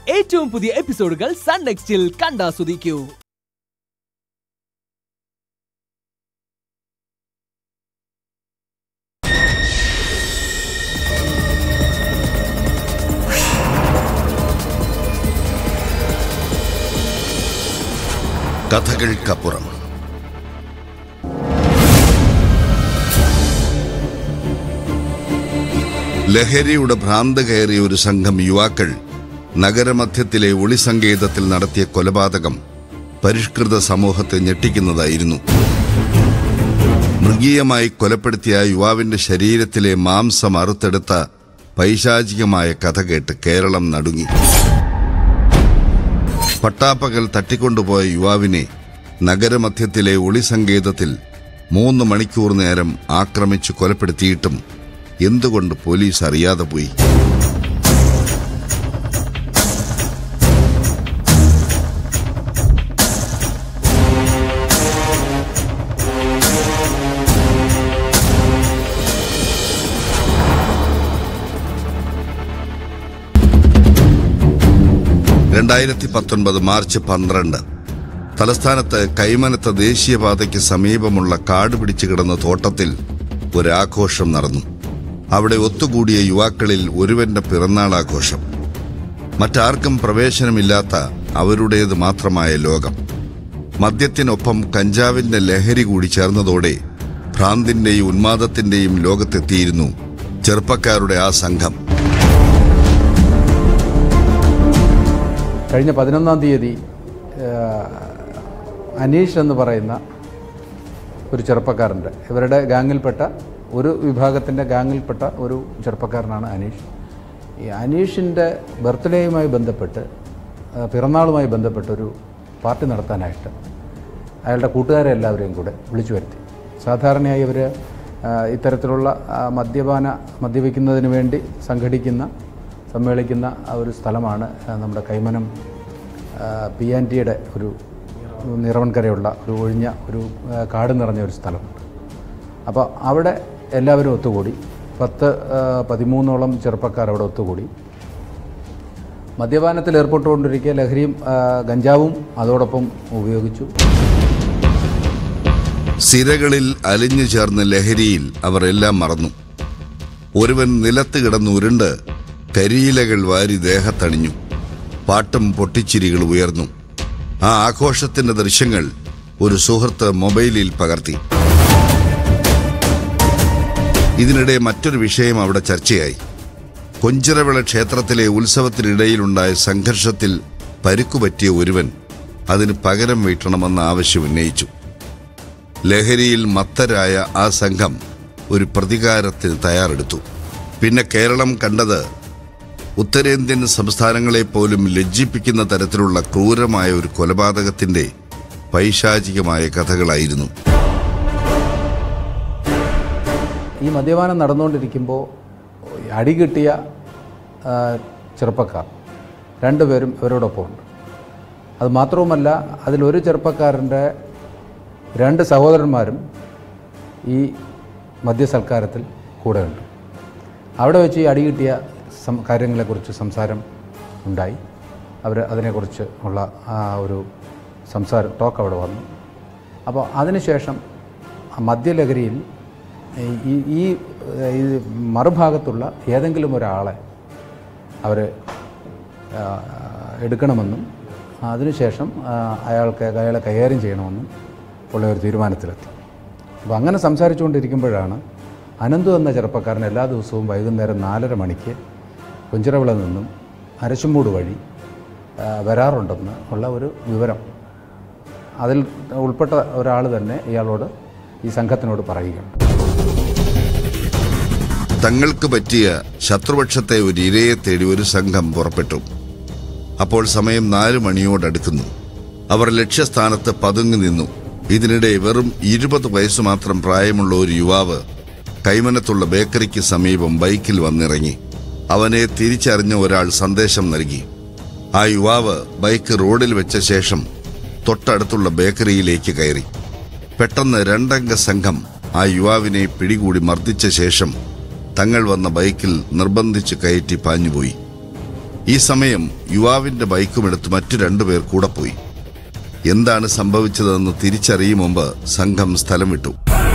ഏറ്റവും പുതിയ എപ്പിസോഡുകൾ സൺ നെക്സ്റ്റിൽ കണ്ടാസ്വദിക്കൂ കഥകൾക്കപ്പുറം ലഹരിയുടെ ഭ്രാന്ത് കയറിയ ഒരു സംഘം യുവാക്കൾ നഗരമധ്യത്തിലെ ഒളിസങ്കേതത്തിൽ നടത്തിയ കൊലപാതകം പരിഷ്കൃത സമൂഹത്തെ ഞെട്ടിക്കുന്നതായിരുന്നു മൃഗീയമായി കൊലപ്പെടുത്തിയ ആ യുവാവിന്റെ ശരീരത്തിലെ മാംസം അറുത്തെടുത്ത പൈശാചികമായ കഥ കേട്ട് കേരളം നടുങ്ങി പട്ടാപ്പകൽ തട്ടിക്കൊണ്ടുപോയ യുവാവിനെ നഗരമധ്യത്തിലെ ഒളിസങ്കേതത്തിൽ മൂന്ന് മണിക്കൂർ നേരം ആക്രമിച്ചു കൊലപ്പെടുത്തിയിട്ടും എന്തുകൊണ്ട് പോലീസ് അറിയാതെ പോയി രണ്ടായിരത്തി പത്തൊൻപത് മാർച്ച് പന്ത്രണ്ട് തലസ്ഥാനത്ത് കൈമനത്ത ദേശീയപാതയ്ക്ക് സമീപമുള്ള കാട് പിടിച്ചു കിടന്ന തോട്ടത്തിൽ ഒരാഘോഷം നടന്നു അവിടെ ഒത്തുകൂടിയ യുവാക്കളിൽ ഒരുവന്റെ പിറന്നാൾ ആഘോഷം മറ്റാർക്കും പ്രവേശനമില്ലാത്ത അവരുടേത് മാത്രമായ ലോകം മദ്യത്തിനൊപ്പം കഞ്ചാവിന്റെ ലഹരി കൂടി ചേർന്നതോടെ ഭ്രാന്തിന്റെയും ഉന്മാദത്തിന്റെയും ലോകത്തെത്തിയിരുന്നു ചെറുപ്പക്കാരുടെ ആ സംഘം കഴിഞ്ഞ പതിനൊന്നാം തീയതി ആ, അനീഷ് എന്ന് പറയുന്ന ഒരു ചെറുപ്പക്കാരൻ്റെ ഇവരുടെ ഗാങ്ങിൽപ്പെട്ട ഒരു വിഭാഗത്തിൻ്റെ ഗാങ്ങിൽപ്പെട്ട ഒരു ചെറുപ്പക്കാരനാണ് അനീഷ് ഈ അനീഷിൻ്റെ ബർത്ത്ഡേയുമായി ബന്ധപ്പെട്ട് ആ, പിറന്നാളുമായി ബന്ധപ്പെട്ട് ഒരു പാർട്ടി നടത്താനായിട്ട് അയാളുടെ കൂട്ടുകാരെ എല്ലാവരെയും കൂടെ വിളിച്ചു വരുത്തി സാധാരണയായി ഇവർ ഇത്തരത്തിലുള്ള ആ, മദ്യപാന മദ്യപിക്കുന്നതിന് വേണ്ടി സംഘടിക്കുന്ന സമ്മേളിക്കുന്ന ആ ഒരു സ്ഥലമാണ് ആ, നമ്മുടെ കൈമനം പി ആൻ ടിയുടെ ഒരു നിറവൻകരയുള്ള ഒരു ഒഴിഞ്ഞ ഒരു ആ, കാട് നിറഞ്ഞ ഒരു സ്ഥലമുണ്ട് അപ്പോൾ അവിടെ എല്ലാവരും ഒത്തുകൂടി പത്ത് ആ, പതിമൂന്നോളം ചെറുപ്പക്കാർ അവിടെ ഒത്തുകൂടി മദ്യപാനത്തിൽ ഏർപ്പെട്ടുകൊണ്ടിരിക്കുക ലഹരിയും ആ, ഗഞ്ചാവും അതോടൊപ്പം ഉപയോഗിച്ചു സിരകളിൽ അലിഞ്ഞു ചേർന്ന ലഹരിയിൽ അവർ എല്ലാം മറന്നു ഒരുവൻ നിലത്ത് കിടന്ന് ഉരുണ്ട് കരിയിലകൾ വാരി ദേഹത്തണിഞ്ഞു പാട്ടും പൊട്ടിച്ചിരികൾ ഉയർന്നു ആ ആഘോഷത്തിന്റെ ദൃശ്യങ്ങൾ ഒരു സുഹൃത്ത് മൊബൈലിൽ പകർത്തി ഇതിനിടെ മറ്റൊരു വിഷയം അവിടെ ചർച്ചയായി കൊഞ്ചിറവിള ക്ഷേത്രത്തിലെ ഉത്സവത്തിനിടയിലുണ്ടായ സംഘർഷത്തിൽ പരുക്കുപറ്റിയ ഒരുവൻ അതിന് പകരം വീട്ടണമെന്ന ആവശ്യം ഉന്നയിച്ചു ലഹരിയിൽ മത്തരായ ആ സംഘം ഒരു പ്രതികാരത്തിന് തയ്യാറെടുത്തു പിന്നെ കേരളം കണ്ടത് ഉത്തരേന്ത്യൻ സംസ്ഥാനങ്ങളെ പോലും ലജ്ജിപ്പിക്കുന്ന തരത്തിലുള്ള ക്രൂരമായ ഒരു കൊലപാതകത്തിന്റെ പൈശാചികമായ കഥകളായിരുന്നു ഈ മദ്യപാനം നടന്നുകൊണ്ടിരിക്കുമ്പോൾ അടി കിട്ടിയ ആ, ചെറുപ്പക്കാർ രണ്ടുപേരും ഇവരോടൊപ്പമുണ്ട് അത് മാത്രവുമല്ല അതിലൊരു ചെറുപ്പക്കാരൻ്റെ രണ്ട് സഹോദരന്മാരും ഈ മദ്യസൽക്കാരത്തിൽ കൂടെയുണ്ട് അവിടെ വെച്ച് ഈ അടി കിട്ടിയ സം കാര്യങ്ങളെക്കുറിച്ച് സംസാരം ഉണ്ടായി അവർ അതിനെക്കുറിച്ച് ഉള്ള ആ ഒരു സംസാരം ടോക്ക് അവിടെ വന്നു അപ്പോൾ അതിനുശേഷം ആ മദ്യലഹരിയിൽ ഈ ഈ ഈ മറുഭാഗത്തുള്ള ഏതെങ്കിലും ഒരാളെ അവർ എടുക്കണമെന്നും അതിനുശേഷം ആ, അയാൾക്ക് അയാളെ കൈകാര്യം ചെയ്യണമെന്നും ഉള്ള ഒരു തീരുമാനത്തിലെത്തി അപ്പോൾ അങ്ങനെ സംസാരിച്ചുകൊണ്ടിരിക്കുമ്പോഴാണ് അനന്തു എന്ന ചെറുപ്പക്കാരൻ എല്ലാ ദിവസവും വൈകുന്നേരം നാലര മണിക്ക് കുഞ്ചിറവിള നിന്നും അരശുമൂട് വഴി ആ, വരാറുണ്ടെന്ന് ഉള്ള ഒരു വിവരം അതിൽ ഉൾപ്പെട്ട ഒരാൾ തന്നെ ഇയാളോട് ഈ സംഘത്തിനോട് പറയുകയാണ് തങ്ങൾക്ക് പറ്റിയ ശത്രുപക്ഷത്തെ ഒരു ഇരയെ തേടി ഒരു സംഘം പുറപ്പെട്ടു അപ്പോൾ സമയം നാലു മണിയോടടുക്കുന്നു അവർ ലക്ഷ്യസ്ഥാനത്ത് പതുങ്ങി നിന്നു ഇതിനിടെ വെറും ഇരുപത് വയസ്സ് മാത്രം പ്രായമുള്ള ഒരു യുവാവ് കൈമനത്തുള്ള ബേക്കറിക്ക് സമീപം ബൈക്കിൽ വന്നിറങ്ങി അവനെ തിരിച്ചറിഞ്ഞ ഒരാൾ സന്ദേശം നൽകി ആ യുവാവ് ബൈക്ക് റോഡിൽ വെച്ച ശേഷം തൊട്ടടുത്തുള്ള ബേക്കറിയിലേക്ക് കയറി പെട്ടെന്ന് രണ്ടംഗ സംഘം ആ യുവാവിനെ പിടികൂടി മർദ്ദിച്ച ശേഷം തങ്ങൾ വന്ന ബൈക്കിൽ നിർബന്ധിച്ച് കയറ്റി പാഞ്ഞുപോയി ഈ സമയം യുവാവിന്റെ ബൈക്കും എടുത്ത് മറ്റു രണ്ടുപേർ കൂടെ പോയി എന്താണ് സംഭവിച്ചതെന്ന് തിരിച്ചറിയും മുമ്പ് സംഘം സ്ഥലം വിട്ടു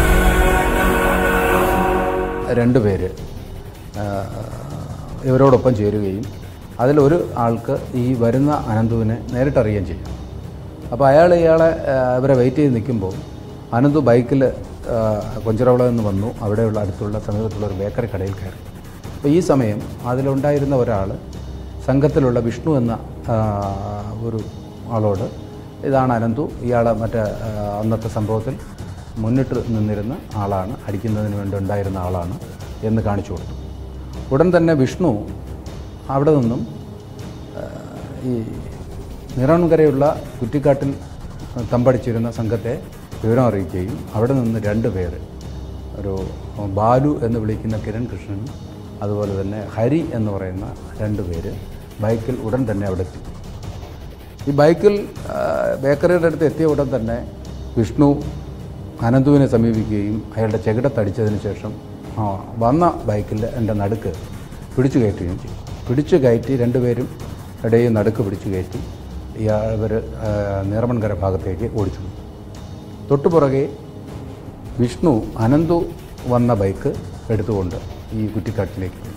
രണ്ടുപേര് ആ, ഇവരോടൊപ്പം ചേരുകയും അതിലൊരു ആൾക്ക് ഈ വരുന്ന അനന്തുവിനെ നേരിട്ടറിയുകയും ചെയ്യും അപ്പോൾ അയാൾ ഇയാളെ ആ, ഇവരെ വെയിറ്റ് ചെയ്ത് നിൽക്കുമ്പോൾ അനന്തു ബൈക്കിൽ കൊഞ്ചിറവിള നിന്ന് വന്നു അവിടെയുള്ള അടുത്തുള്ള സമീപത്തുള്ള ഒരു ബേക്കറി കടയിൽ കയറി അപ്പോൾ ഈ സമയം അതിലുണ്ടായിരുന്ന ഒരാൾ സംഘത്തിലുള്ള വിഷ്ണു എന്ന ആ, ഒരു ആളോട് ഇതാണ് അനന്തു ഇയാൾ മറ്റേ ആ, അന്നത്തെ സംഭവത്തിൽ മുന്നിട്ട് നിന്നിരുന്ന ആളാണ് അടിക്കുന്നതിന് വേണ്ടി ഉണ്ടായിരുന്ന ആളാണ് എന്ന് കാണിച്ചു കൊടുത്തു ഉടൻ തന്നെ വിഷ്ണു അവിടെ നിന്നും ആ, ഈ നിറവൻകരയുള്ള കുറ്റിക്കാട്ടിൽ തമ്പടിച്ചിരുന്ന സംഘത്തെ വിവരം അറിയിക്കുകയും അവിടെ നിന്ന് രണ്ട് പേര് ഒരു ബാലു എന്ന് വിളിക്കുന്ന കിരൺ കൃഷ്ണനും അതുപോലെ തന്നെ ഹരി എന്ന് പറയുന്ന രണ്ട് പേര് ബൈക്കിൽ ഉടൻ തന്നെ അവിടെ എത്തി ഈ ബൈക്കിൽ ആ, ബേക്കറിയുടെ അടുത്ത് എത്തിയ ഉടൻ തന്നെ വിഷ്ണു അനന്തുവിനെ സമീപിക്കുകയും അയാളുടെ ചെകിടത്തടിച്ചതിന് ശേഷം ആ, വന്ന ബൈക്കിൽ എൻ്റെ നടുക്ക് പിടിച്ചു കയറ്റുകയും ചെയ്തു പിടിച്ചു കയറ്റി രണ്ടുപേരും ഇടയിൽ നടുക്ക് പിടിച്ചു കയറ്റി ഇയാൾ ഇവർ നീറമൺകര ഭാഗത്തേക്ക് ഓടിച്ചു തൊട്ടുപുറകെ വിഷ്ണു അനന്തു വന്ന ബൈക്ക് എടുത്തുകൊണ്ട് ഈ കുറ്റിക്കാട്ടിലേക്ക് പോയി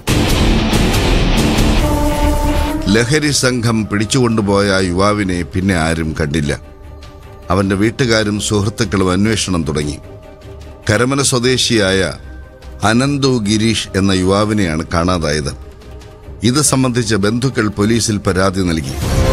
ലഹരി സംഘം പിടിച്ചുകൊണ്ടുപോയ ആ യുവാവിനെ പിന്നെ ആരും കണ്ടില്ല അവന്റെ വീട്ടുകാരും സുഹൃത്തുക്കളും അന്വേഷണം തുടങ്ങി കരമന സ്വദേശിയായ അനന്തു ഗിരീഷ് എന്ന യുവാവിനെയാണ് കാണാതായത് ഇത് സംബന്ധിച്ച് ബന്ധുക്കൾ പോലീസിൽ പരാതി നൽകി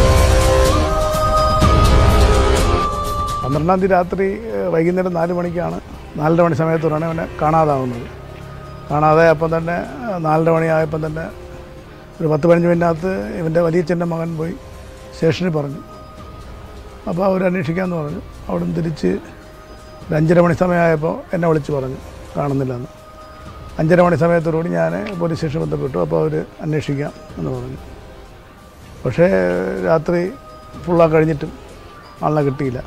പന്ത്രണ്ടാം തീയതി രാത്രി ഏഹ്, വൈകുന്നേരം നാല് മണിക്കാണ് നാലര മണി സമയത്തോടാണ് ഇവനെ കാണാതാവുന്നത് കാണാതെ അപ്പം തന്നെ ഏഹ്, നാലര മണിയായപ്പം തന്നെ ഒരു പത്ത് പതിനഞ്ച് മിനിറ്റിനകത്ത് ഇവൻ്റെ വലിയച്ഛൻ്റെ മകൻ പോയി സ്റ്റേഷനിൽ പറഞ്ഞു അപ്പോൾ അവർ അന്വേഷിക്കാമെന്ന് പറഞ്ഞു അവിടുന്ന് തിരിച്ച് ഒരു അഞ്ചര മണി സമയമായപ്പോൾ എന്നെ വിളിച്ച് പറഞ്ഞു കാണുന്നില്ലെന്ന് അഞ്ചര മണി സമയത്തോടുകൂടി ഞാൻ പോലീസ് സ്റ്റേഷനിൽ ബന്ധപ്പെട്ടു അപ്പോൾ അവർ അന്വേഷിക്കാം എന്ന് പറഞ്ഞു പക്ഷേ രാത്രി ഫുള്ളാ കഴിഞ്ഞിട്ടും ആളിനെ കിട്ടിയില്ല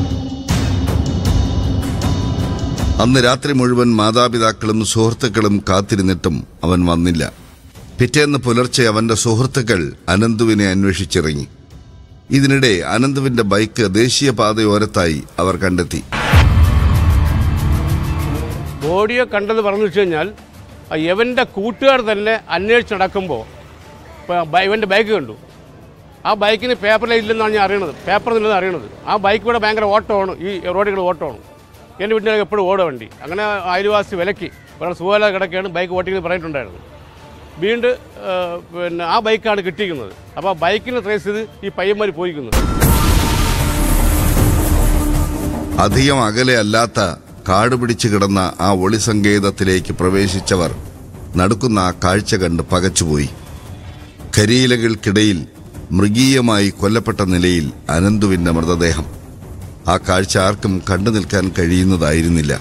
അന്ന് രാത്രി മുഴുവൻ മാതാപിതാക്കളും സുഹൃത്തുക്കളും കാത്തിരുന്നിട്ടും അവൻ വന്നില്ല പിറ്റേന്ന് പുലർച്ചെ അവന്റെ സുഹൃത്തുക്കൾ അനന്തുവിനെ അന്വേഷിച്ചിറങ്ങി ഇതിനിടെ അനന്തുവിന്റെ ബൈക്ക് ദേശീയപാതയോരത്തായി അവർ കണ്ടെത്തി ബോഡിയെ കണ്ടത് പറഞ്ഞു വെച്ച് കഴിഞ്ഞാൽ ആ ഇവൻ്റെ കൂട്ടുകാർ തന്നെ അന്വേഷിച്ച് നടക്കുമ്പോൾ ഇവൻ്റെ ബൈക്ക് കണ്ടു ആ ബൈക്കിന് പേപ്പറിൽ ഇല്ലെന്നാണ് ഞാൻ അറിയണത് പേപ്പറിൽ ഇല്ലെന്ന് അറിയണത് ആ ബൈക്ക് ഇവിടെ ഭയങ്കര ഓട്ടമാണ് ഈ റോഡിൽ കൂടെ ഓട്ടമാണ് എൻ്റെ വീട്ടിലേക്ക് എപ്പോഴും ഓടുക വണ്ടി അങ്ങനെ അയൽവാസി വിലക്കി വളരെ സുഖമില്ലാതെ കിടക്കുകയാണ് ബൈക്ക് ഓട്ടിക്കുന്നത് പറഞ്ഞിട്ടുണ്ടായിരുന്നു വീണ്ടും ആ, പിന്നെ ആ ബൈക്കാണ് കിട്ടിയിരിക്കുന്നത് അപ്പോൾ ആ ബൈക്കിനെ ട്രേസ് ചെയ്ത് ഈ പയ്യന്മാർ പോയിരിക്കുന്നത് അധികം അകലെ അല്ലാത്ത കാട് പിടിച്ചു കിടന്ന ആ ഒളിസങ്കേതത്തിലേക്ക് പ്രവേശിച്ചവർ നടക്കുന്ന ആ കാഴ്ച കണ്ട് പകച്ചുപോയി കരിയിലകൾക്കിടയിൽ മൃഗീയമായി കൊല്ലപ്പെട്ട നിലയിൽ അനന്തുവിന്റെ മൃതദേഹം ആ കാഴ്ച ആർക്കും കണ്ടു നിൽക്കാൻ കഴിയുന്നതായിരുന്നില്ല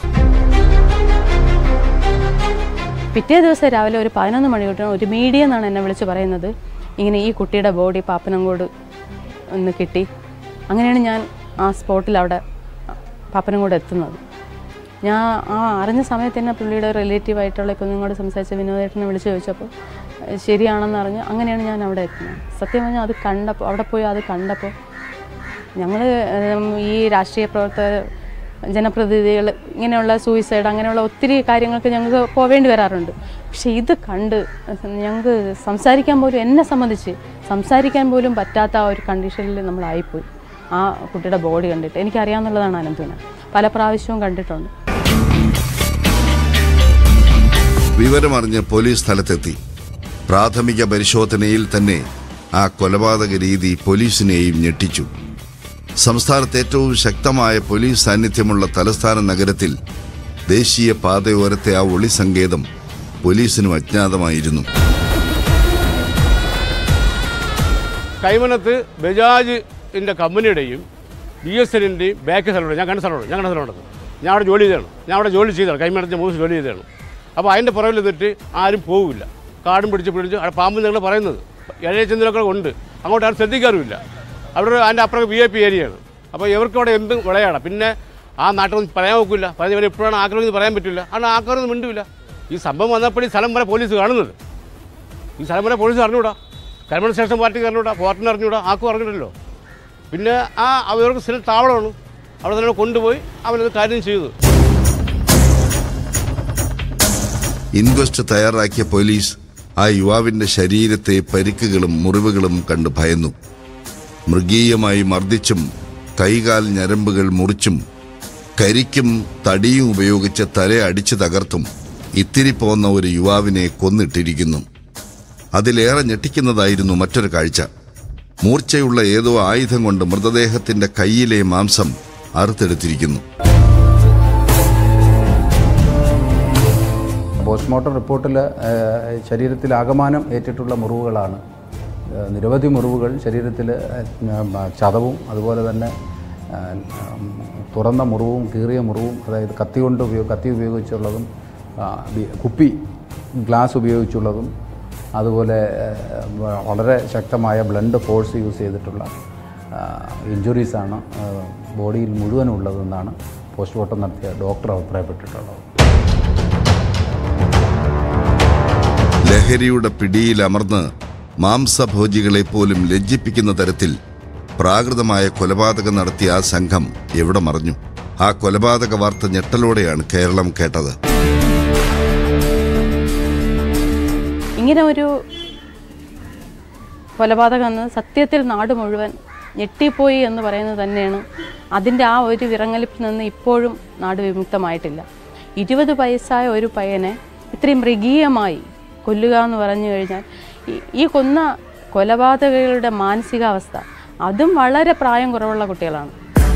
പിറ്റേ ദിവസം രാവിലെ ഒരു പതിനൊന്ന് മണി തൊട്ട് ഒരു മീഡിയ എന്നാണ് എന്നെ വിളിച്ച് പറയുന്നത് ഇങ്ങനെ ഈ കുട്ടിയുടെ ബോഡി പാപ്പനങ്കോട് ഒന്ന് കിട്ടി അങ്ങനെയാണ് ഞാൻ ആ സ്പോട്ടിൽ അവിടെ പാപ്പനങ്കോട് എത്തുന്നത് ഞാൻ ആ അറിഞ്ഞ സമയത്ത് തന്നെ പുള്ളിയുടെ റിലേറ്റീവ് ആയിട്ടുള്ള കുഞ്ഞുങ്ങളോട് സംസാരിച്ച വിനോദേട്ടനെ വിളിച്ച് ചോദിച്ചപ്പോൾ "ഏഹ് ശരിയാണെന്ന് അറിഞ്ഞ് അങ്ങനെയാണ് ഞാൻ അവിടെ എത്തുന്നത് സത്യം പറഞ്ഞാൽ അത് കണ്ടപ്പോൾ അവിടെ പോയി അത് കണ്ടപ്പോൾ ഞങ്ങൾ ഈ രാഷ്ട്രീയ പ്രവർത്തകർ ജനപ്രതിനിധികൾ ഇങ്ങനെയുള്ള സൂയിസൈഡ് അങ്ങനെയുള്ള ഒത്തിരി കാര്യങ്ങൾക്ക് ഞങ്ങൾക്ക് പോവേണ്ടി വരാറുണ്ട് പക്ഷെ ഇത് കണ്ട് ഞങ്ങൾക്ക് സംസാരിക്കാൻ പോലും എന്നെ സംബന്ധിച്ച് സംസാരിക്കാൻ പോലും പറ്റാത്ത ആ ഒരു കണ്ടീഷനിൽ നമ്മളായിപ്പോയി ആ കുട്ടിയുടെ ബോഡി കണ്ടിട്ട് എനിക്കറിയാമെന്നുള്ളതാണ് അനന്തുവിനെ പല പ്രാവശ്യവും കണ്ടിട്ടുണ്ട് വിവരമറിഞ്ഞ് പോലീസ് സ്ഥലത്തെത്തി പ്രാഥമിക പരിശോധനയിൽ തന്നെ ആ കൊലപാതക രീതി പോലീസിനെയും ഞെട്ടിച്ചു സംസ്ഥാനത്ത് ഏറ്റവും ശക്തമായ പോലീസ് സാന്നിധ്യമുള്ള തലസ്ഥാന നഗരത്തിൽ ദേശീയ പാതയോരത്തെ ആ ഒളി സങ്കേതം പോലീസിനും അജ്ഞാതമായിരുന്നു കൈമനത്ത് ബജാജിൻ്റെ കമ്പനിയുടെയും ബി എസ് എന്നിൻ്റെയും ബാക്ക് സ്ഥലമുണ്ട് ഞാൻ കണ്ട സ്ഥലമുണ്ട് ഞാൻ കണ്ട സ്ഥലമുണ്ട് ഞാൻ അവിടെ ജോലി ചെയ്തതാണ് ഞാൻ അവിടെ ജോലി ചെയ്തതാണ് കൈമനത്തെ മൂന്ന് ജോലി ചെയ്തതാണ് അപ്പോൾ അതിൻ്റെ പുറകിൽ നിന്നിട്ട് ആരും പോകില്ല കാടും പിടിച്ച് പിടിച്ച് അവിടെ പാമ്പ് നിങ്ങൾ പറയുന്നത് ഇഴയ ചെന്തിലൊക്കെ ഉണ്ട് അങ്ങോട്ട് ആരും ശ്രദ്ധിക്കാറുമില്ല അവിടെ അതിൻ്റെ അപ്പുറം വി ഐ പി ഏരിയയാണ് അപ്പോൾ ഇവർക്ക് അവിടെ എന്തും വിളയാണ് പിന്നെ ആ നാട്ടിലൊന്നും പറയാൻ നോക്കില്ല പറഞ്ഞ ഇവർ എപ്പോഴാണ് ആക്രമിക്കുന്നത് പറയാൻ പറ്റില്ല കാരണം ആക്രമണം മിണ്ടില്ല ഈ സംഭവം വന്നപ്പോൾ ഈ സ്ഥലം വരെ പോലീസ് കാണുന്നത് ഈ സ്ഥലം വരെ പോലീസ് അറിഞ്ഞൂടാ കരിമണ സ്റ്റേഷൻ പാർട്ടിക്ക് അറിഞ്ഞൂടാ പോർട്ടിന് അറിഞ്ഞൂടാ ആർക്കും അറിഞ്ഞിട്ടല്ലോ പിന്നെ ആ അവർക്ക് സ്ഥിരം താവളമാണ് അവിടെ തന്നെ കൊണ്ടുപോയി അവനത് കാര്യം ചെയ്തു ഇൻക്വസ്റ്റ് തയ്യാറാക്കിയ പോലീസ് ആ യുവാവിന്റെ ശരീരത്തെ പരിക്കുകളും മുറിവുകളും കണ്ട് ഭയന്നു മൃഗീയമായി മർദ്ദിച്ചും കൈകാൽ ഞരമ്പുകൾ മുറിച്ചും കരിക്കും തടിയും ഉപയോഗിച്ച് തല അടിച്ചു തകർത്തും ഇത്തിരി പോന്ന ഒരു യുവാവിനെ കൊന്നിട്ടിരിക്കുന്നു അതിലേറെ ഞെട്ടിക്കുന്നതായിരുന്നു മറ്റൊരു കാഴ്ച മൂർച്ചയുള്ള ഏതോ ആയുധം കൊണ്ട് മൃതദേഹത്തിന്റെ കൈയിലെ മാംസം അറുത്തെടുത്തിരിക്കുന്നു പോസ്റ്റ്മോർട്ടം റിപ്പോർട്ടിൽ ശരീരത്തിൽ ആകമാനം ഏറ്റിട്ടുള്ള മുറിവുകളാണ് ഏഹ് നിരവധി മുറിവുകൾ ശരീരത്തിൽ ചതവും അതുപോലെ തന്നെ ഏഹ്, ഉം, തുറന്ന മുറിവും കീറിയ മുറിവും അതായത് കത്തി കൊണ്ട് ഉപയോഗ കത്തി ഉപയോഗിച്ചുള്ളതും ആ, ബി- കുപ്പി ഗ്ലാസ് ഉപയോഗിച്ചുള്ളതും അതുപോലെ ഏഹ്, വ- വളരെ ശക്തമായ ബ്ലഡ് ഫോഴ്സ് യൂസ് ചെയ്തിട്ടുള്ള ഇഞ്ചുറീസാണ് ബോഡിയിൽ മുഴുവനും ഉള്ളതെന്നാണ് പോസ്റ്റ്മോർട്ടം നടത്തിയ ഡോക്ടർ അഭിപ്രായപ്പെട്ടിട്ടുള്ളത് ലഹരിയുടെ പിടിയിൽ അമർന്ന് മാംസഭോജികളെ പോലും ലജ്ജിപ്പിക്കുന്ന തരത്തിൽ പ്രാകൃതമായ കൊലപാതകം നടത്തിയ ആ സംഘം എവിടെ മറഞ്ഞു ആ കൊലപാതക വാർത്ത ഞെട്ടലോടെയാണ് കേരളം കേട്ടത് ഇങ്ങനെ ഒരു കൊലപാതകം എന്ന് സത്യത്തിൽ നാട് മുഴുവൻ ഞെട്ടിപ്പോയി എന്ന് പറയുന്നത് തന്നെയാണ് അതിൻ്റെ ആ ഒരു വിറങ്ങലിപ്പിൽ നിന്ന് ഇപ്പോഴും നാട് വിമുക്തമായിട്ടില്ല ഇരുപത് വയസ്സായ ഒരു പയ്യനെ ഇത്രയും മൃഗീയമായി കൊല്ലുക എന്ന് പറഞ്ഞു കഴിഞ്ഞാൽ ഈ- ഈ കൊന്ന കൊലപാതകകളുടെ മാനസികാവസ്ഥ അതും വളരെ പ്രായം കുറവുള്ള കുട്ടികളാണ്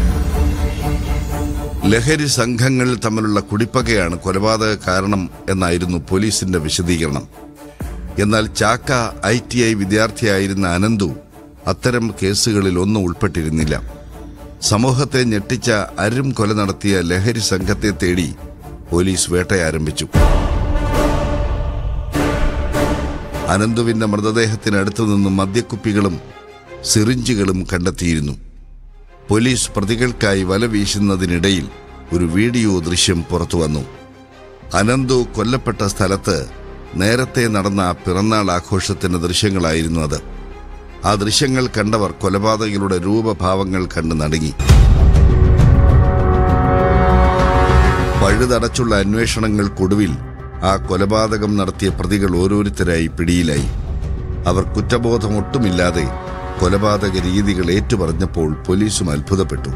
ലഹരി സംഘങ്ങൾ തമ്മിലുള്ള കുടിപ്പകയാണ് കൊലപാതക കാരണം എന്നായിരുന്നു പോലീസിന്റെ വിശദീകരണം എന്നാൽ ചാക്ക ഐ ടി ഐ വിദ്യാർത്ഥിയായിരുന്ന അനന്തു അത്തരം കേസുകളിൽ ഒന്നും ഉൾപ്പെട്ടിരുന്നില്ല സമൂഹത്തെ ഞെട്ടിച്ച അരും കൊല നടത്തിയ ലഹരി സംഘത്തെ തേടി പോലീസ് വേട്ടയാരംഭിച്ചു അനന്തുവിന്റെ മൃതദേഹത്തിനടുത്തു നിന്നും മദ്യക്കുപ്പികളും സിറിഞ്ചുകളും കണ്ടെത്തിയിരുന്നു പോലീസ് പ്രതികൾക്കായി വല വീശുന്നതിനിടയിൽ ഒരു വീഡിയോ ദൃശ്യം പുറത്തു വന്നു അനന്തു കൊല്ലപ്പെട്ട സ്ഥലത്ത് നേരത്തെ നടന്ന പിറന്നാൾ ആഘോഷത്തിന്റെ ദൃശ്യങ്ങളായിരുന്നു അത് ആ ദൃശ്യങ്ങൾ കണ്ടവർ കൊലപാതകികളുടെ രൂപഭാവങ്ങൾ കണ്ട് നടുങ്ങി പഴുതടച്ചുള്ള അന്വേഷണങ്ങൾക്കൊടുവിൽ ആ കൊലപാതകം നടത്തിയ പ്രതികൾ ഓരോരുത്തരായി പിടിയിലായി അവർ കുറ്റബോധം ഒട്ടുമില്ലാതെ കൊലപാതക രീതികൾ ഏറ്റുപറഞ്ഞപ്പോൾ പോലീസും അത്ഭുതപ്പെട്ടു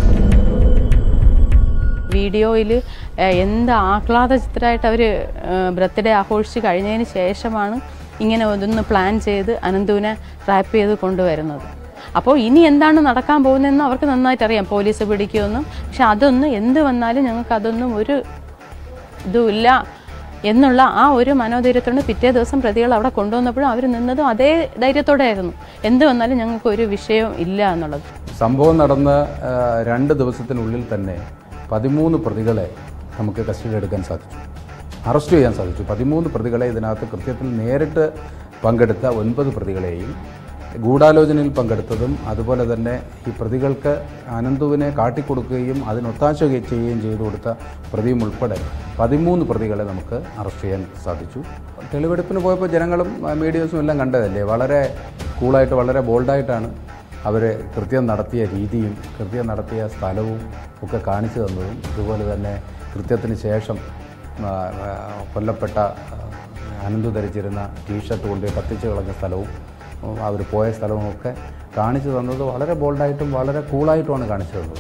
വീഡിയോയിൽ എന്ത് ആഹ്ലാദ ചിത്രമായിട്ട് അവർ ബർത്ത്ഡേ ആഘോഷിച്ച് കഴിഞ്ഞതിന് ശേഷമാണ് ഇങ്ങനെ ഇതൊന്ന് പ്ലാൻ ചെയ്ത് അനന്തുവിനെ റാപ്പ് ചെയ്ത് കൊണ്ടുവരുന്നത് അപ്പോൾ ഇനി എന്താണ് നടക്കാൻ പോകുന്നതെന്ന് അവർക്ക് നന്നായിട്ട് അറിയാം പോലീസ് പിടിക്കുമെന്നും പക്ഷെ അതൊന്നും എന്ത് വന്നാലും ഞങ്ങൾക്ക് അതൊന്നും ഒരു ഇതുമില്ല എന്നുള്ള ആ ഒരു മനോധൈര്യത്തോടെ പിറ്റേ ദിവസം പ്രതികൾ അവിടെ കൊണ്ടുവന്നപ്പോഴും അവർ നിന്നതും അതേ ധൈര്യത്തോടെ ആയിരുന്നു എന്ത് വന്നാലും ഞങ്ങൾക്ക് ഒരു വിഷയവും ഇല്ല എന്നുള്ളത് സംഭവം നടന്ന് ആ, രണ്ട് ദിവസത്തിനുള്ളിൽ തന്നെ പതിമൂന്ന് പ്രതികളെ നമുക്ക് കസ്റ്റഡി എടുക്കാൻ സാധിച്ചു അറസ്റ്റ് ചെയ്യാൻ സാധിച്ചു പതിമൂന്ന് പ്രതികളെ ഇതിനകത്ത് കൃത്യത്തിൽ നേരിട്ട് പങ്കെടുത്ത ഒൻപത് പ്രതികളെയും ഗൂഢാലോചനയിൽ പങ്കെടുത്തതും അതുപോലെ തന്നെ ഈ പ്രതികൾക്ക് അനന്തുവിനെ കാട്ടിക്കൊടുക്കുകയും അതിനൊത്താശ ചെയ്യുകയും ചെയ്തു കൊടുത്ത പ്രതിയും ഉൾപ്പെടെ പതിമൂന്ന് പ്രതികളെ നമുക്ക് അറസ്റ്റ് ചെയ്യാൻ സാധിച്ചു തെളിവെടുപ്പിന് പോയപ്പോൾ ജനങ്ങളും ആ, മീഡിയസും എല്ലാം കണ്ടതല്ലേ വളരെ കൂളായിട്ട് വളരെ ബോൾഡായിട്ടാണ് അവർ കൃത്യം നടത്തിയ രീതിയും കൃത്യം നടത്തിയ സ്ഥലവും ഒക്കെ കാണിച്ചു തന്നതും അതുപോലെ തന്നെ കൃത്യത്തിന് ശേഷം ആ, ആ, കൊല്ലപ്പെട്ട ആ, അനന്തു ധരിച്ചിരുന്ന ടീഷർട്ട് കൊണ്ട് കത്തിച്ച് കളഞ്ഞ സ്ഥലവും അവർ പോയ സ്ഥലവും ഒക്കെ കാണിച്ചു തന്നത് വളരെ ബോൾഡായിട്ടും വളരെ കൂളായിട്ടുമാണ് കാണിച്ചു തന്നത്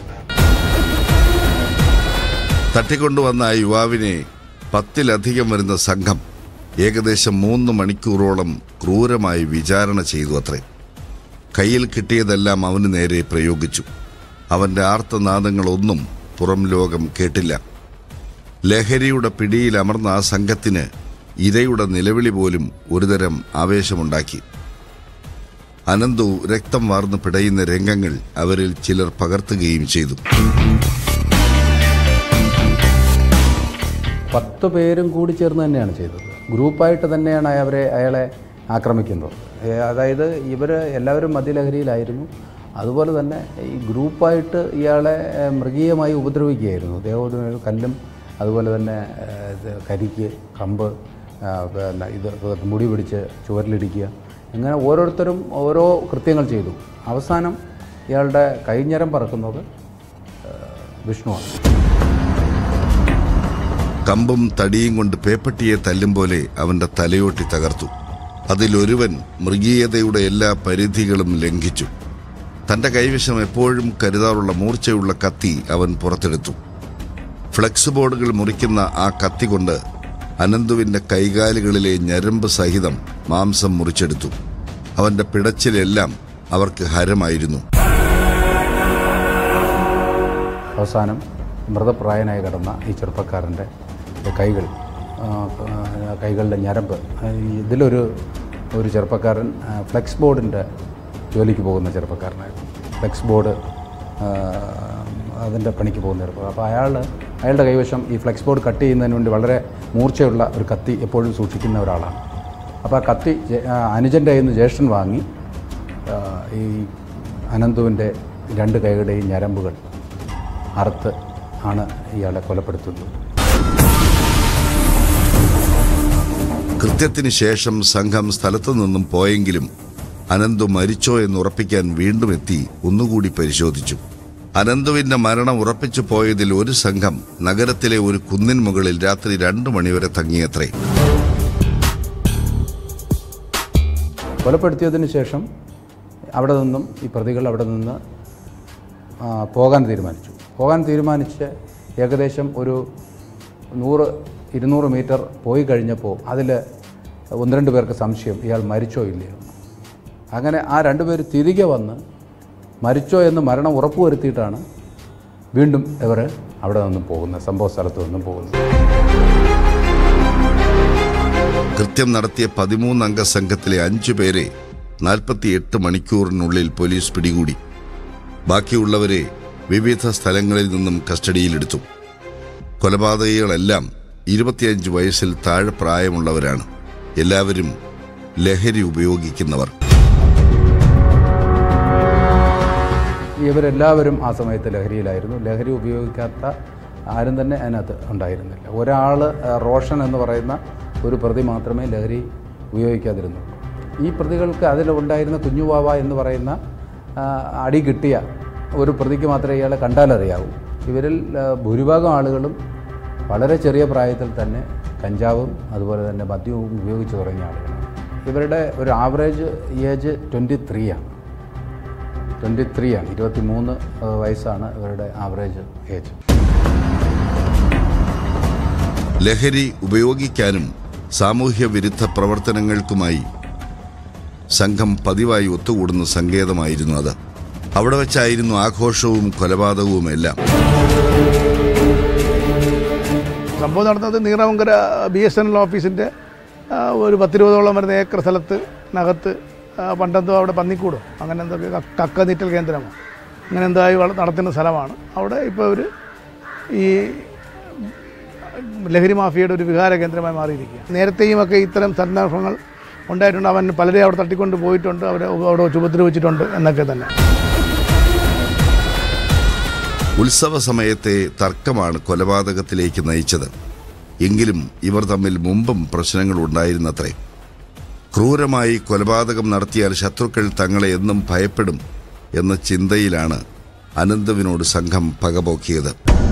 തട്ടിക്കൊണ്ടുവന്ന ആ യുവാവിനെ പത്തിലധികം വരുന്ന സംഘം ഏകദേശം മൂന്ന് മണിക്കൂറോളം ക്രൂരമായി വിചാരണ ചെയ്തു അത്രേ കയ്യിൽ കിട്ടിയതെല്ലാം അവന് നേരെ പ്രയോഗിച്ചു അവന്റെ ആർത്തനാദങ്ങളൊന്നും പുറം ലോകം കേട്ടില്ല ലഹരിയുടെ പിടിയിൽ അമർന്ന ആ സംഘത്തിന് ഇരയുടെ നിലവിളി പോലും ഒരുതരം ആവേശമുണ്ടാക്കി അനന്തു രക്തം വാർന്നു പിടയുന്ന രംഗങ്ങൾ അവരിൽ ചിലർ പകർത്തുകയും ചെയ്തു പത്ത് പേരും കൂടി ചേർന്ന് തന്നെയാണ് ചെയ്തത് ഗ്രൂപ്പായിട്ട് തന്നെയാണ് അവരെ അയാളെ ആക്രമിക്കുന്നത് ഏ, അതായത് ഇവർ എല്ലാവരും മദ്യലഹരിയിലായിരുന്നു അതുപോലെ തന്നെ ഈ ഗ്രൂപ്പായിട്ട് ഇയാളെ ഏ, മൃഗീയമായി ഉപദ്രവിക്കുകയായിരുന്നു ദേഹോദര കല്ലും അതുപോലെ തന്നെ ഏ, ഇത് കരിക്ക് കമ്പ് ആ, പിന്നെ ഇത് മുടി പിടിച്ച് ചുവരിലിടിക്കുക ഇങ്ങനെ ഓരോരുത്തരും ഓരോ കൃത്യങ്ങൾ ചെയ്തു അവസാനം ഇയാളുടെ കൈഞ്ഞരം പറക്കുന്നത് ഏഹ്, വിഷ്ണുവാണ് കമ്പും തടിയും കൊണ്ട് പേപ്പട്ടിയെ തല്ലും പോലെ അവന്റെ തലയോട്ടി തകർത്തു അതിലൊരുവൻ മൃഗീയതയുടെ എല്ലാ പരിധികളും ലംഘിച്ചു തന്റെ കൈവശം എപ്പോഴും കരുതാറുള്ള മൂർച്ചയുള്ള കത്തി അവൻ പുറത്തെടുത്തു ഫ്ലെക്സ് ബോർഡുകൾ മുറിക്കുന്ന ആ കത്തി കൊണ്ട് അനന്തുവിന്റെ കൈകാലുകളിലെ ഞരമ്പ് സഹിതം മാംസം മുറിച്ചെടുത്തു അവന്റെ പിടച്ചിലെല്ലാം അവർക്ക് ഹരമായിരുന്നു അവസാനം മൃതപ്രായനായി കിടന്ന ഈ ചെറുപ്പക്കാരൻ്റെ കൈകൾ ആ, ആ, കൈകളുടെ ഞരമ്പ് ആ, ഇതിലൊരു ഒരു ചെറുപ്പക്കാരൻ ആ, ഫ്ലെക്സ് ബോർഡിൻ്റെ ജോലിക്ക് പോകുന്ന ചെറുപ്പക്കാരനായിരുന്നു ഫ്ലെക്സ് ബോർഡ് ആ, അതിൻ്റെ പണിക്ക് പോകുന്ന ചെറുപ്പം അപ്പോൾ അയാൾ അയാളുടെ കൈവശം ഈ ഫ്ലെക്സ് ബോർഡ് കട്ട് ചെയ്യുന്നതിന് വേണ്ടി വളരെ മൂർച്ചയുള്ള ഒരു കത്തി എപ്പോഴും സൂക്ഷിക്കുന്ന ഒരാളാണ് അപ്പോൾ ആ കത്തി ജെ- ആ, അനുജൻ്റെ കയ്യിൽ നിന്ന് ജ്യേഷ്ഠൻ വാങ്ങി ആ, ഈ അനന്തുവിൻ്റെ രണ്ട് കൈകളുടെയും ഞരമ്പുകൾ അറുത്ത് ആണ് ഇയാളെ കൊലപ്പെടുത്തുന്നത് കൃത്യത്തിന് ശേഷം സംഘം സ്ഥലത്തു നിന്നും പോയെങ്കിലും അനന്തു മരിച്ചോ എന്ന് ഉറപ്പിക്കാൻ വീണ്ടും എത്തി ഒന്നുകൂടി പരിശോധിച്ചു അനന്തുവിന്റെ മരണം ഉറപ്പിച്ചു പോയതിൽ ഒരു സംഘം നഗരത്തിലെ ഒരു കുന്നിൻ മുകളിൽ രാത്രി രണ്ടു മണിവരെ തങ്ങിയത്രേ കൊലപ്പെടുത്തിയതിന് ശേഷം അവിടെ നിന്നും ഈ പ്രതികൾ അവിടെ നിന്ന് ആ, പോകാൻ തീരുമാനിച്ചു പോകാൻ തീരുമാനിച്ച് ഏകദേശം ഒരു നൂറ് ഇരുന്നൂറ് മീറ്റർ പോയി കഴിഞ്ഞപ്പോൾ അതിൽ ഒന്ന് രണ്ട് പേർക്ക് സംശയം ഇയാൾ മരിച്ചോ ഇല്ലയോ എന്ന്. അങ്ങനെ ആ രണ്ടുപേർ തിരികെ വന്ന് മരിച്ചോ എന്ന് മരണം ഉറപ്പുവരുത്തിയിട്ടാണ് വീണ്ടും ഇവർ അവിടെ നിന്നും പോകുന്നത് സംഭവ സ്ഥലത്ത് നിന്നും പോകുന്നത് കൃത്യം നടത്തിയ പതിമൂന്നംഗ സംഘത്തിലെ അഞ്ചു പേരെ നാൽപ്പത്തിയെട്ട് മണിക്കൂറിനുള്ളിൽ പോലീസ് പിടികൂടി ബാക്കിയുള്ളവരെ വിവിധ സ്ഥലങ്ങളിൽ നിന്നും കസ്റ്റഡിയിലെടുത്തു കൊലപാതകികളെല്ലാം ഇരുപത്തിയഞ്ച് വയസ്സിൽ താഴെ പ്രായമുള്ളവരാണ് എല്ലാവരും ലഹരി ഉപയോഗിക്കുന്നവർ ഇവരെല്ലാവരും ആ സമയത്ത് ലഹരിയിലായിരുന്നു ലഹരി ഉപയോഗിക്കാത്ത ആരും തന്നെ അതിനകത്ത് ഉണ്ടായിരുന്നില്ല ഒരാൾ റോഷൻ എന്ന് പറയുന്ന ഒരു പ്രതി മാത്രമേ ലഹരി ഉപയോഗിക്കാതിരുന്നുള്ളൂ ഈ പ്രതികൾക്ക് അതിലുണ്ടായിരുന്ന കുഞ്ഞുവാവ എന്ന് പറയുന്ന ആ, അടി കിട്ടിയ ഒരു പ്രതിക്ക് മാത്രമേ ഇയാളെ കണ്ടാലറിയാവൂ ഇവരിൽ ആ, ഭൂരിഭാഗം ആളുകളും വളരെ ചെറിയ പ്രായത്തിൽ തന്നെ കഞ്ചാവും അതുപോലെ തന്നെ മദ്യവും ഉപയോഗിച്ച് തുടങ്ങിയ ആളുകളാണ് ഇവരുടെ ഒരു ആവറേജ് ഏജ് ട്വൻറ്റി ത്രീ ആണ് ട്വൻറ്റി ത്രീ ആണ് ഇരുപത്തി മൂന്ന് വയസ്സാണ് ഇവരുടെ ആവറേജ് ഏജ് ലഹരി ഉപയോഗിക്കാനും സാമൂഹ്യ വിരുദ്ധ പ്രവർത്തനങ്ങൾക്കുമായി സംഘം പതിവായി ഒത്തുകൂടുന്ന സങ്കേതമായിരുന്നു അത് അവിടെ വെച്ചായിരുന്നു ആഘോഷവും കൊലപാതകവും എല്ലാം സംഭവം നടന്നത് നീറാമങ്കര ബി എസ് എൻ എൽ ഓഫീസിൻ്റെ ആ, ഒരു പത്തിരുപതോളം വരുന്ന ഏക്കർ സ്ഥലത്ത് നകത്ത് ആ, പണ്ടെന്തോ അവിടെ പന്നിക്കൂടോ അങ്ങനെ എന്തൊക്കെ ക- കക്ക നീറ്റൽ കേന്ദ്രമാണ് അങ്ങനെ എന്തോ ആയി വള- നടത്തുന്ന സ്ഥലമാണ് അവിടെ ഇപ്പോൾ ഒരു ഈ ലഹരി മാഫിയയുടെ ഒരു വിഹാര കേന്ദ്രമായി മാറിയിരിക്കുക നേരത്തെയും ഒക്കെ ഇത്തരം സന്ദർഭങ്ങൾ ഉണ്ടായിട്ടുണ്ട് അവൻ പലരെയും അവിടെ തട്ടിക്കൊണ്ട് പോയിട്ടുണ്ട് അവരെ അവിടെ വെച്ച് ഉപദ്രവിച്ചിട്ടുണ്ട് എന്നൊക്കെ തന്നെ ഉത്സവ സമയത്തെ തർക്കമാണ് കൊലപാതകത്തിലേക്ക് നയിച്ചത് എങ്കിലും ഇവർ തമ്മിൽ മുമ്പും പ്രശ്നങ്ങൾ ഉണ്ടായിരുന്നത്രേ ക്രൂരമായി കൊലപാതകം നടത്തിയാൽ ശത്രുക്കൾ തങ്ങളെ എന്നും ഭയപ്പെടും എന്ന ചിന്തയിലാണ് അനന്തുവിനോട് സംഘം പകപോക്കിയത്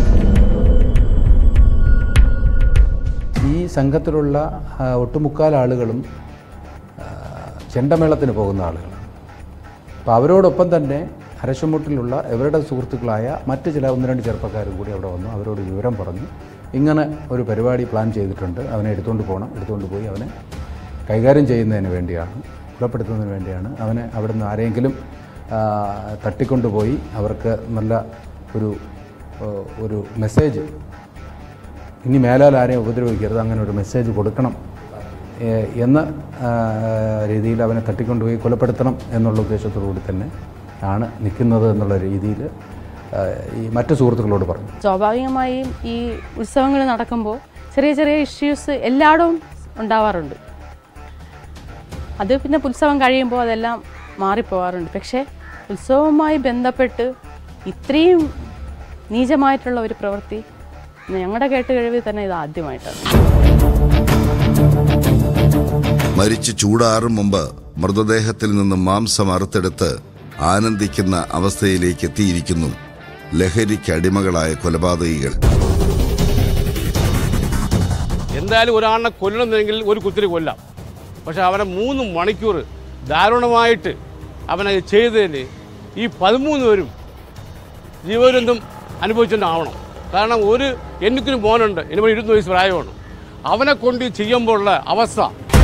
ഈ സംഘത്തിലുള്ള ആ, ഒട്ടുമുക്കാൽ ആളുകളും ആ, ചെണ്ടമേളത്തിന് പോകുന്ന ആളുകളാണ് അപ്പോൾ അവരോടൊപ്പം തന്നെ അരശുമുട്ടിലുള്ള ഇവരുടെ സുഹൃത്തുക്കളായ മറ്റ് ചില ഒന്ന് രണ്ട് ചെറുപ്പക്കാരും കൂടി അവിടെ വന്നു അവരോട് വിവരം പറഞ്ഞു ഇങ്ങനെ ഒരു പരിപാടി പ്ലാൻ ചെയ്തിട്ടുണ്ട് അവനെ എടുത്തുകൊണ്ട് പോകണം എടുത്തുകൊണ്ട് പോയി അവനെ കൈകാര്യം ചെയ്യുന്നതിന് വേണ്ടിയാണ് കൊലപ്പെടുത്തുന്നതിന് വേണ്ടിയാണ് അവനെ അവിടുന്ന് ആരെങ്കിലും ആ, തട്ടിക്കൊണ്ടുപോയി അവർക്ക് നല്ല ഒരു ആ, ഒരു മെസ്സേജ് ഇനി മേലാൽ ആരെയും ഉപദ്രവിക്കരുത് അങ്ങനെ ഒരു മെസ്സേജ് കൊടുക്കണം ഏഹ് എന്ന ആ, രീതിയിൽ അവനെ തട്ടിക്കൊണ്ടുപോയി കൊലപ്പെടുത്തണം എന്നുള്ള ഉദ്ദേശത്തോടു കൂടി തന്നെ ആണ് നിൽക്കുന്നത് എന്നുള്ള രീതിയിൽ ആ, ഈ മറ്റു സുഹൃത്തുക്കളോട് പറഞ്ഞു സ്വാഭാവികമായും ഈ ഉത്സവങ്ങൾ നടക്കുമ്പോൾ ചെറിയ ചെറിയ ഇഷ്യൂസ് എല്ലായിടവും ഉണ്ടാവാറുണ്ട് അത് പിന്നെ ഉത്സവം കഴിയുമ്പോൾ അതെല്ലാം മാറിപ്പോവാറുണ്ട് പക്ഷേ ഉത്സവവുമായി ബന്ധപ്പെട്ട് ഇത്രയും നീചമായിട്ടുള്ള ഒരു പ്രവൃത്തി ഞങ്ങളുടെ കേട്ട് കഴിവിൽ തന്നെ ഇത് ആദ്യമായിട്ടാണ് മരിച്ച് ചൂടാറും മുമ്പ് മൃതദേഹത്തിൽ നിന്ന് മാംസം അറുത്തെടുത്ത് ആനന്ദിക്കുന്ന അവസ്ഥയിലേക്ക് എത്തിയിരിക്കുന്നു ലഹരിക്ക് അടിമകളായ കൊലപാതകികൾ എന്തായാലും ഒരാളിനെ കൊല്ലണമെന്നെങ്കിൽ ഒരു കുത്തിരി കൊല്ലാം പക്ഷെ അവനെ മൂന്ന് മണിക്കൂർ ദാരുണമായിട്ട് അവനെ ചെയ്തതിന് ഈ പതിമൂന്ന് പേരും ജീവദുരന്തം അനുഭവിച്ചിട്ടാവണം കാരണം ഒരു എനിക്കൊരു മോനുണ്ട് എനിക്ക് ഇരുപത് വയസ്സ് പ്രായമാണ് അവനെ കൊണ്ട് ചെയ്യുമ്പോഴുള്ള അവസ്ഥ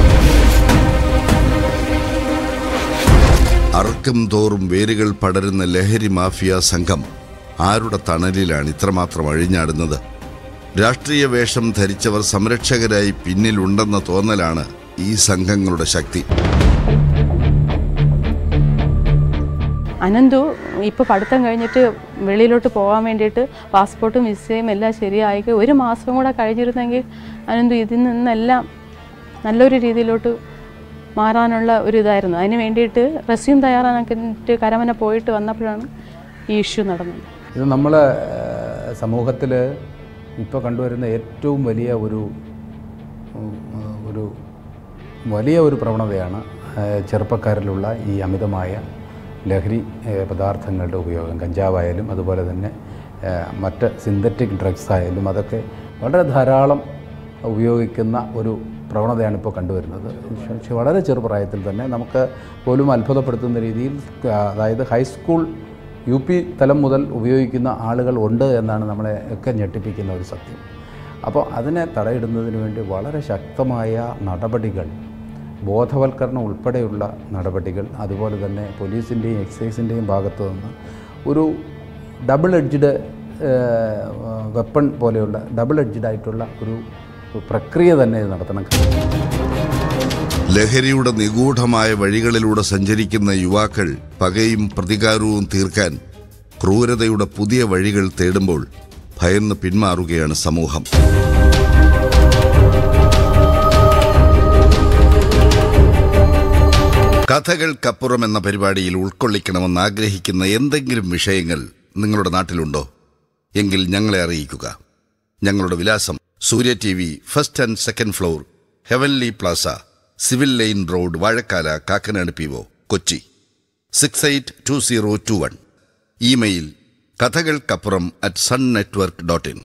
അർക്കും തോറും വേരുകൾ പടരുന്ന ലഹരി മാഫിയ സംഘം ആരുടെ തണലിലാണ് ഇത്രമാത്രം അഴിഞ്ഞാടുന്നത് രാഷ്ട്രീയ വേഷം ധരിച്ചവർ സംരക്ഷകരായി പിന്നിലുണ്ടെന്ന തോന്നലാണ് ഈ സംഘങ്ങളുടെ ശക്തി അനന്തു ഇപ്പോൾ പഠിത്തം കഴിഞ്ഞിട്ട് വെളിയിലോട്ട് പോകാൻ വേണ്ടിയിട്ട് പാസ്പോർട്ടും വിസയും എല്ലാം ശരിയായി ഒരു മാസം കൂടെ കഴിഞ്ഞിരുന്നെങ്കിൽ അനന്തു ഇതിൽ നിന്നെല്ലാം നല്ലൊരു രീതിയിലോട്ട് മാറാനുള്ള ഒരു ഇതായിരുന്നു അതിന് വേണ്ടിയിട്ട് റെസ്യൂം തയ്യാറാക്കിയിട്ട് കരമന പോയിട്ട് വന്നപ്പോഴാണ് ഈ ഇഷ്യൂ നടന്നത് ഇത് നമ്മൾ സമൂഹത്തിൽ ഇപ്പോൾ കണ്ടുവരുന്ന ഏറ്റവും വലിയ ഒരു ഉം, ഒരു വലിയ ഒരു പ്രവണതയാണ് ആ, ചെറുപ്പക്കാരിലുള്ള ഈ അമിതമായ ലഹരി ഏ, പദാർത്ഥങ്ങളുടെ ഉപയോഗം കഞ്ചാവായാലും അതുപോലെ തന്നെ ഏ, മറ്റ് സിന്തറ്റിക് ഡ്രഗ്സ് ആയാലും അതൊക്കെ വളരെ ധാരാളം ഉപയോഗിക്കുന്ന ഒരു പ്രവണതയാണ് ഇപ്പോൾ കണ്ടുവരുന്നത് പക്ഷേ വളരെ ചെറുപ്രായത്തിൽ തന്നെ നമുക്ക് പോലും അത്ഭുതപ്പെടുത്തുന്ന രീതിയിൽ ആ, അതായത് ഹൈസ്കൂൾ യു പി തലം മുതൽ ഉപയോഗിക്കുന്ന ആളുകൾ ഉണ്ട് എന്നാണ് നമ്മളെ ഒക്കെ ഞെട്ടിപ്പിക്കുന്ന ഒരു സത്യം അപ്പോൾ അതിനെ തടയിടുന്നതിന് വേണ്ടി വളരെ ശക്തമായ നടപടികൾ ബോധവൽക്കരണം ഉൾപ്പെടെയുള്ള നടപടികൾ അതുപോലെ തന്നെ പോലീസിൻ്റെയും എക്സൈസിൻ്റെയും ഭാഗത്തു നിന്ന് ഒരു ഡബിൾ എഡ്ജ്ഡ് വെപ്പൺ പോലെയുള്ള ഡബിൾ എഡ്ജ്ഡ് ആയിട്ടുള്ള ഒരു പ്രക്രിയ തന്നെ ഇത് നടത്തണം ലഹരിയുടെ നിഗൂഢമായ വഴികളിലൂടെ സഞ്ചരിക്കുന്ന യുവാക്കൾ പകയും പ്രതികാരവും തീർക്കാൻ ക്രൂരതയുടെ പുതിയ വഴികൾ തേടുമ്പോൾ ഭയന്ന് പിന്മാറുകയാണ് സമൂഹം കഥകൾക്കപ്പുറം എന്ന പരിപാടിയിൽ ഉൾക്കൊള്ളിക്കണമെന്ന് ആഗ്രഹിക്കുന്ന എന്തെങ്കിലും വിഷയങ്ങൾ നിങ്ങളുടെ നാട്ടിലുണ്ടോ എങ്കിൽ ഞങ്ങളെ അറിയിക്കുക ഞങ്ങളുടെ വിലാസം Surya T V first and second floor Heavenly Plaza civil line road Vazhakkala Kakkanad P O Kochi six eight two zero two one email കഥകൾക്കപ്പുറം at Sun Network dot in